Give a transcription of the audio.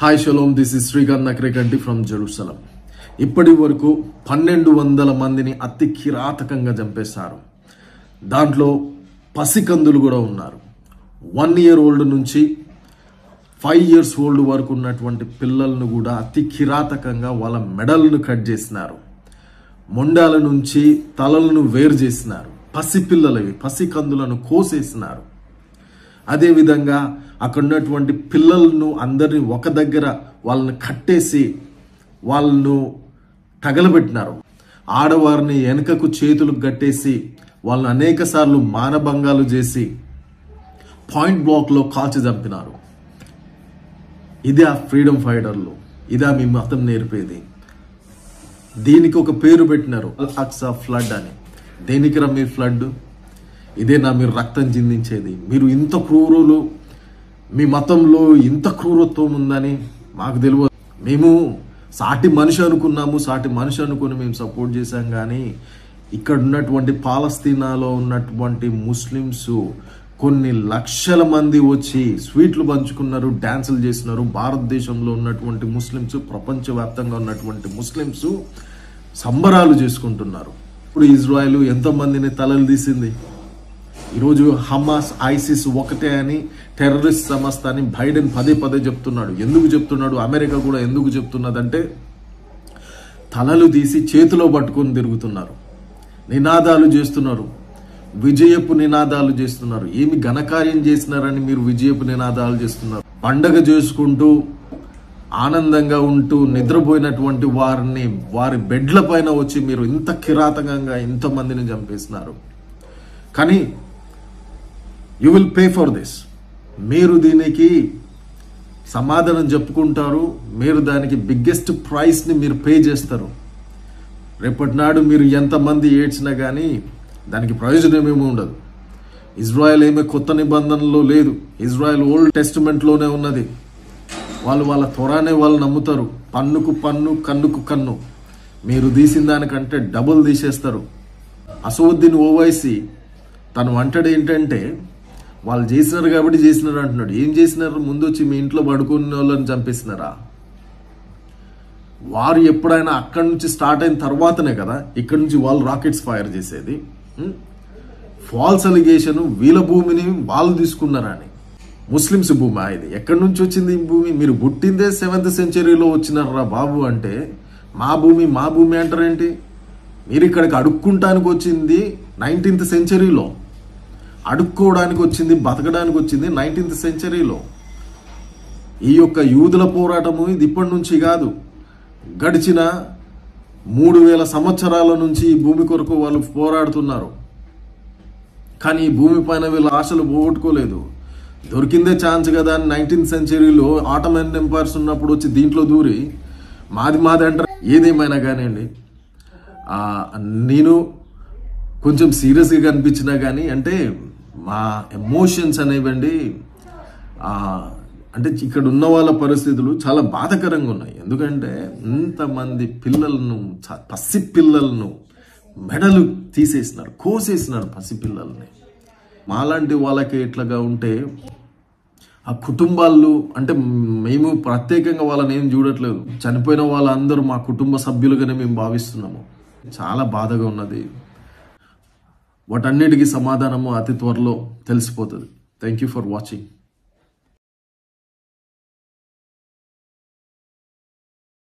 hi shalom this is Srikanth Nakrekanti from Jerusalem ఇప్పటి వరకు పన్నెండు వందల మందిని అతి కిరాతకంగా చంపేశారు దాంట్లో పసికందులు కూడా ఉన్నారు వన్ ఇయర్ ఓల్డ్ నుంచి ఫైవ్ ఇయర్స్ ఓల్డ్ వరకు ఉన్నటువంటి పిల్లలను కూడా అతి కిరాతకంగా వాళ్ళ మెడలను కట్ చేసినారు మొండాల నుంచి తలలను వేరు చేసినారు పసిపిల్లలవి పసికందులను కోసేసినారు అదేవిధంగా అక్కడ ఉన్నటువంటి పిల్లలను అందరినీ ఒక దగ్గర వాళ్ళని కట్టేసి వాళ్ళను తగలబెట్టినారు ఆడవారిని వెనుకకు చేతులకు కట్టేసి వాళ్ళని అనేక సార్లు మానభంగాలు చేసి పాయింట్ బ్లాక్లో కాల్చి చంపినారు ఇదే ఆ ఫ్రీడమ్ ఫైటర్లు ఇదా మీ మతం నేర్పేది దీనికి ఒక పేరు పెట్టినారు అల్ అక్సా ఫ్లడ్ అని దేనికి రా మీరు ఫ్లడ్ ఇదే నా మీరు రక్తం చిందించేది మీరు ఇంత క్రూరులు మీ మతంలో ఇంత క్రూరత్వం ఉందని మాకు తెలియదు మేము సాటి మనిషి అనుకున్నాము సాటి మనిషి అనుకుని మేము సపోర్ట్ చేశాం కానీ ఇక్కడ ఉన్నటువంటి పాలస్తీనాలో ఉన్నటువంటి ముస్లిమ్స్ కొన్ని లక్షల మంది వచ్చి స్వీట్లు పంచుకున్నారు డ్యాన్సులు చేస్తున్నారు భారతదేశంలో ఉన్నటువంటి ముస్లిమ్స్ ప్రపంచవ్యాప్తంగా ఉన్నటువంటి ముస్లిమ్స్ సంబరాలు చేసుకుంటున్నారు ఇప్పుడు ఇజ్రాయెల్ ఎంతమందిని తలలు తీసింది ఈరోజు హమాస్ ఐసిస్ ఒకటే అని టెర్రరిస్ట్ సంస్థ అని బైడెన్ పదే పదే చెప్తున్నాడు ఎందుకు చెప్తున్నాడు అమెరికా కూడా ఎందుకు చెప్తున్నదంటే తలలు తీసి చేతిలో పట్టుకొని తిరుగుతున్నారు నినాదాలు చేస్తున్నారు విజయపు నినాదాలు చేస్తున్నారు ఏమి ఘనకార్యం చేసినారని మీరు విజయపు నినాదాలు చేస్తున్నారు పండగ చేసుకుంటూ ఆనందంగా ఉంటూ నిద్రపోయినటువంటి వారిని వారి బెడ్ల పైన వచ్చి మీరు ఇంత కిరాతకంగా ఇంతమందిని చంపేసినారు కానీ you will pay for this మీరు దీనికి సమాధానం చెప్పుకుంటారు మీరు దానికి బిగ్గెస్ట్ ప్రైస్ని మీరు పే చేస్తారు రేపటి నాడు మీరు ఎంతమంది ఏడ్చినా కానీ దానికి ప్రయోజనం ఏమీ ఉండదు ఇజ్రాయెల్ ఏమీ కొత్త నిబంధనలో లేదు ఇజ్రాయెల్ ఓల్డ్ టెస్టిమెంట్లోనే ఉన్నది వాళ్ళు వాళ్ళ త్వరనే వాళ్ళు నమ్ముతారు పన్నుకు పన్ను కన్నుకు కన్ను మీరు తీసిన దానికంటే డబుల్ తీసేస్తారు అసవుద్దీన్ ఓవైసీ తను అంటాడు ఏంటంటే వాళ్ళు చేసినారు కాబట్టి చేసినారు అంటున్నాడు ఏం చేసినారు ముందు వచ్చి మీ ఇంట్లో పడుకునే వాళ్ళని చంపేసినారా వారు ఎప్పుడైనా అక్కడి నుంచి స్టార్ట్ అయిన తర్వాతనే కదా ఇక్కడి నుంచి వాళ్ళు రాకెట్స్ ఫైర్ చేసేది ఫాల్స్ అలిగేషన్ వీళ్ళ భూమిని వాళ్ళు తీసుకున్నారని ముస్లిమ్స్ భూమి ఆ ఇది ఎక్కడి నుంచి వచ్చింది ఈ భూమి మీరు పుట్టిందే సెవెంత్ సెంచరీలో వచ్చినారా బాబు అంటే మా భూమి మా భూమి అంటారేంటి మీరు ఇక్కడికి అడుక్కుంటానికి వచ్చింది నైన్టీన్త్ సెంచరీలో అడుక్కోవడానికి వచ్చింది బతకడానికి వచ్చింది నైన్టీన్త్ సెంచరీలో ఈ యొక్క యూదుల పోరాటము ఇది ఇప్పటి నుంచి కాదు గడిచిన మూడు వేల సంవత్సరాల నుంచి ఈ భూమి కొరకు వాళ్ళు పోరాడుతున్నారు కానీ ఈ భూమి పైన వీళ్ళ ఆశలు పోగొట్టుకోలేదు దొరికిందే ఛాన్స్ కదా అని నైన్టీన్త్ సెంచరీలో ఆటోమన్ ఎంపైర్స్ ఉన్నప్పుడు వచ్చి దీంట్లో దూరి మాది మాది అంటారు ఏదేమైనా కానివ్వండి ఆ, నేను కొంచెం సీరియస్గా కనిపించినా కానీ అంటే మా ఎమోషన్స్ అనేవండి ఆ, అంటే ఇక్కడ ఉన్న వాళ్ళ పరిస్థితులు చాలా బాధకరంగా ఉన్నాయి ఎందుకంటే ఇంతమంది పిల్లలను చ- పసి పిల్లలను మెడలు తీసేసినారు కోసేసినారు పసి పిల్లల్ని మాలాంటి వాళ్ళకి ఇట్లాగా ఉంటే ఆ కుటుంబాలు అంటే మేము ప్రత్యేకంగా వాళ్ళని ఏం చూడట్లేదు చనిపోయిన వాళ్ళందరూ మా కుటుంబ సభ్యులుగానే మేము భావిస్తున్నాము చాలా బాధగా ఉన్నది వాటన్నిటికీ సమాధానము అతి త్వరలో తెలిసిపోతుంది థ్యాంక్ యూ ఫర్ వాచింగ్